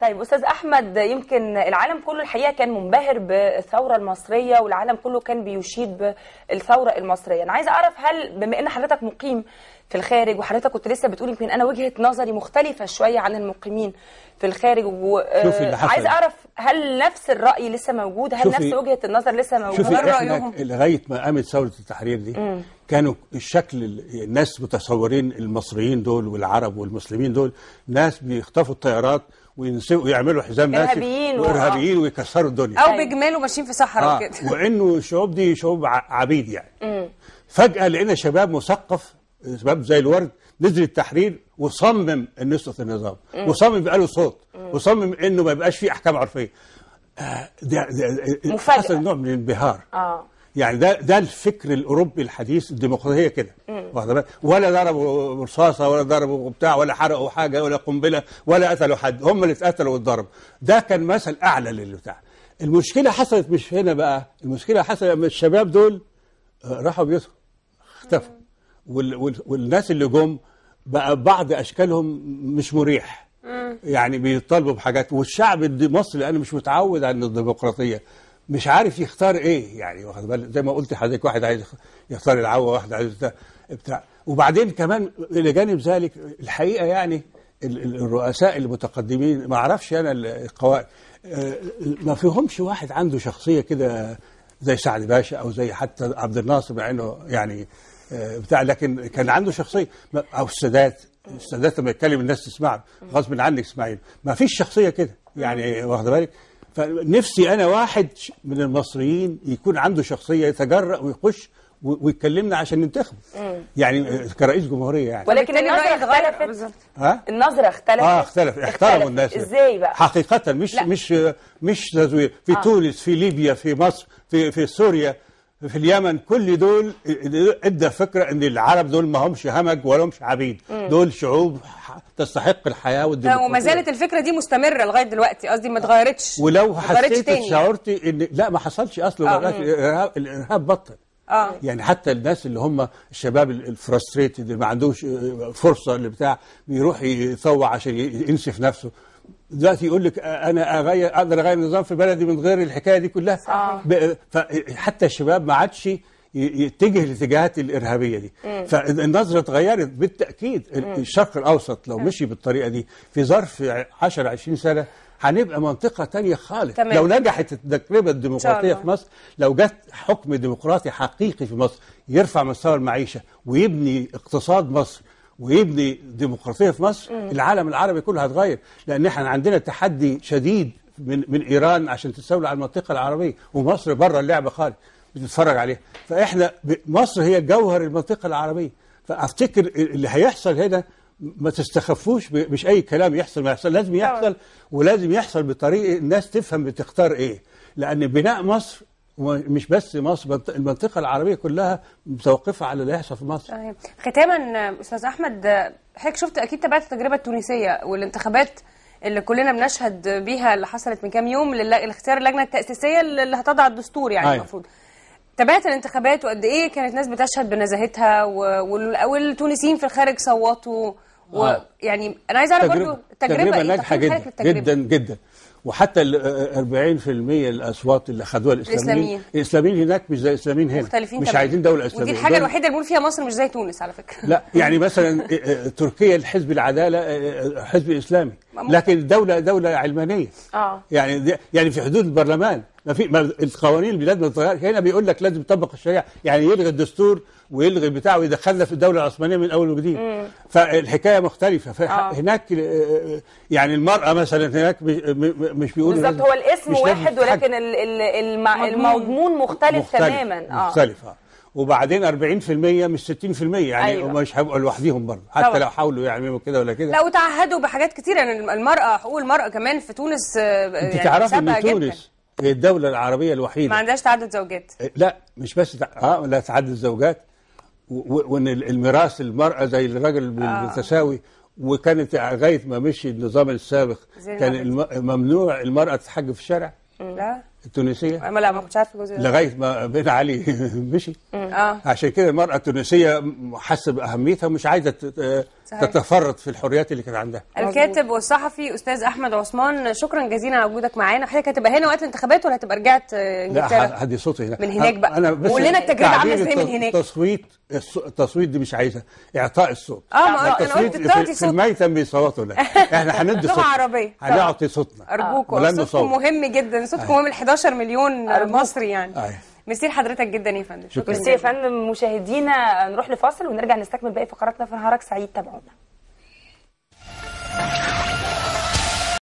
طيب استاذ احمد يمكن العالم كله الحقيقه كان منبهر بالثوره المصريه والعالم كله كان بيشيد بالثوره المصريه انا عايزه اعرف هل بما ان حضرتك مقيم في الخارج وحضرتك كنت لسه بتقول يمكن انا وجهه نظري مختلفه شويه عن المقيمين في الخارج شوفي اللي حصل. وعايزه اعرف هل نفس الراي لسه موجود هل شوفي- نفس وجهه النظر لسه شوفي موجوده احنا لغايه ما قامت ثوره التحرير دي كانوا الشكل ال- الناس متصورين المصريين دول والعرب والمسلمين دول ناس بيخطفوا الطيارات وينسوا ويعملوا حزام ناسف إرهابيين و- وارهابيين ويكسروا الدنيا او أيوة. بجمال وماشيين في صحراء آه كده وانه الشعوب دي شعوب ع- عبيد يعني فجاه لقينا شباب مثقف شباب زي الورد نزل التحرير وصمم انه يسقط النظام وصمم يبقى له صوت وصمم انه ما يبقاش فيه احكام عرفيه آه، ده ده مفاجأة. حصل نوع من الانبهار اه يعني ده ده الفكر الاوروبي الحديث الديمقراطيه كده واخد بالك؟ ولا ضربوا رصاصه ولا ضربوا بتاع ولا حرقوا حاجه ولا قنبله ولا قتلوا حد هم اللي اتقتلوا واتضربوا ده كان مثل اعلى للبتاع المشكله حصلت مش هنا بقى المشكله حصلت لما الشباب دول آه، راحوا بيوتهم اختفوا وال وال والناس اللي جم بقى بعض اشكالهم مش مريح يعني بيطالبوا بحاجات والشعب المصري انا مش متعود على الديمقراطيه مش عارف يختار ايه يعني واخد بالك زي ما قلت لحضرتك واحد عايز يختار العوه واحد عايز بتاع- بتاع وبعدين كمان الى جانب ذلك الحقيقه يعني ال- ال- الرؤساء المتقدمين ما اعرفش انا ال- القواعد آه، ما فيهمش واحد عنده شخصيه كده زي سعد باشا او زي حتى عبد الناصر مع انه يعني آه، بتاع لكن كان عنده شخصيه ما- او السادات السادات لما يتكلم الناس تسمع غصب عنك اسماعيل ما فيش شخصيه كده يعني واخد بالك فنفسي انا واحد ش- من المصريين يكون عنده شخصيه يتجرأ ويخش و- ويكلمنا عشان ننتخبه يعني آه، كرئيس جمهوريه يعني ولكن وبالتالي الرأي النظره اتغير. اختلفت بالظبط. ها النظره اختلفت اه اختلف احترموا الناس ازاي بقى حقيقة مش لا. مش مش تزوير في آه. تونس في ليبيا في مصر في في سوريا في اليمن كل دول ادى فكره ان العرب دول ما همش همج ولا همش عبيد دول شعوب ح- تستحق الحياه لا، والديمقراطيه وما زالت الفكره دي مستمره لغايه دلوقتي قصدي ما اتغيرتش ولو ما اتغيرتش حسيت تاني شعرتي ان لا ما حصلش اصلا آه. ولا الارهاب الارهاب بطل اه يعني حتى الناس اللي هم الشباب الفرستريتد اللي ما عندوش آه، فرصه اللي بتاع بيروح يطوع عشان ي- ينسف نفسه دلوقتي يقول لك آه، انا اغير اقدر اغير النظام في بلدي من غير الحكايه دي كلها صحيح. ب- فحتى الشباب ما عادش ي- يتجه الاتجاهات الارهابيه دي فالنظره اتغيرت بالتاكيد الشرق الاوسط لو مشي بالطريقه دي في ظرف 10 20 سنه هنبقى منطقه تانية خالص تمام. لو نجحت التجربه الديمقراطيه الله. في مصر لو جت حكم ديمقراطي حقيقي في مصر يرفع مستوى المعيشه ويبني اقتصاد مصر ويبني ديمقراطيه في مصر العالم العربي كله هيتغير لان احنا عندنا تحدي شديد من من ايران عشان تستولي على المنطقه العربيه ومصر بره اللعبه خالص بتتفرج عليها فاحنا ب- مصر هي جوهر المنطقه العربيه فافتكر اللي هيحصل هنا ما تستخفوش ب- مش اي كلام يحصل ما يحصل لازم يحصل ولازم يحصل بطريقه الناس تفهم بتختار ايه لان بناء مصر ومش بس مصر منط- المنطقه العربيه كلها متوقفه على اللي هيحصل في مصر طيب. ختاما آه، استاذ احمد آه، حضرتك شفت اكيد تابعت التجربه التونسيه والانتخابات اللي كلنا بنشهد بيها اللي حصلت من كام يوم لل- لاختيار اللجنه التاسيسيه اللي هتضع الدستور يعني أيوة. المفروض تابعت الانتخابات وقد ايه كانت ناس بتشهد بنزاهتها و- وال- والتونسيين في الخارج صوتوا آه. ويعني انا عايز اعرف برضو التجربه تجربه ايه ناجحه تقييم جدا حضرتك للتجربة؟ جدا جدا وحتى ال 40% الاصوات اللي خدوها الاسلاميين الإسلاميين. الاسلاميين هناك مش زي الاسلاميين هنا مختلفين مش تماماً. عايزين دوله اسلاميه ودي الحاجه دول- الوحيده اللي بنقول فيها مصر مش زي تونس على فكره لا يعني مثلا آه، آه، تركيا الحزب العداله آه، آه، حزب اسلامي ممكن. لكن الدوله دوله علمانيه اه يعني دي يعني في حدود البرلمان ما في ما القوانين البلاد ما بتتغيرش هنا بيقول لك لازم يطبق الشريعه يعني يلغي الدستور ويلغي بتاعه ويدخلنا في الدوله العثمانيه من اول وجديد فالحكايه مختلفه فهناك آه، يعني المراه مثلا هناك مش- م- م- مش بيقولوا بالظبط لازم- هو الاسم مش لازم واحد تتحجب. ولكن ال- ال- الم- المضمون مختلف, تماما اه مختلف اه وبعدين 40% مش 60% يعني أيوة. أيوة. مش هيبقوا لوحديهم برضه حتى طبعا. لو حاولوا يعملوا كده ولا كده لا وتعهدوا بحاجات كتيره يعني المراه حقوق المراه كمان في تونس آه، انت يعني تعرفي سابقة ان جداً. تونس هي الدوله العربيه ما الوحيده عندهاش تعدد زوجات لا مش بس تع... اه لا تعدد الزوجات و- و- وان ال- الميراث المراه زي الرجل بالتساوي وكانت لغايه ما مشي النظام السابق زي كان النظام. الم... ممنوع المراه تتحجب في الشارع لا التونسيه ما لا ما كنتش عارفه الجزء ده لغايه ما بن علي مشي اه عشان كده المراه التونسيه حاسه باهميتها ومش عايزه ت- صحيح. تتفرط في الحريات اللي كانت عندها الكاتب والصحفي استاذ احمد عثمان شكرا جزيلا على وجودك معانا حضرتك هتبقى هنا وقت الانتخابات ولا هتبقى رجعت آه، لا انجلترا هدي صوتي هنا من هناك بقى. انا بس وقول لنا التجربة عاملة تعبير إزاي من الت- هناك. التصويت الص- التصويت دي مش عايزه اعطاء الصوت اه ما انا التصويت قلت تعطي في, في صوت الميتم بيصوتوا له احنا هندي لغة صوتنا عربية. هنعطي صوتنا ارجوكم ولن صوتكم نصوت مهم جدا صوتكم مهم ال 11 مليون أرجوكم. مصري يعني أيوة. ميرسي لحضرتك جدا يا فندم شكراً. ميرسي يا فندم مشاهدينا نروح لفاصل ونرجع نستكمل باقي فقراتنا في نهارك سعيد تابعونا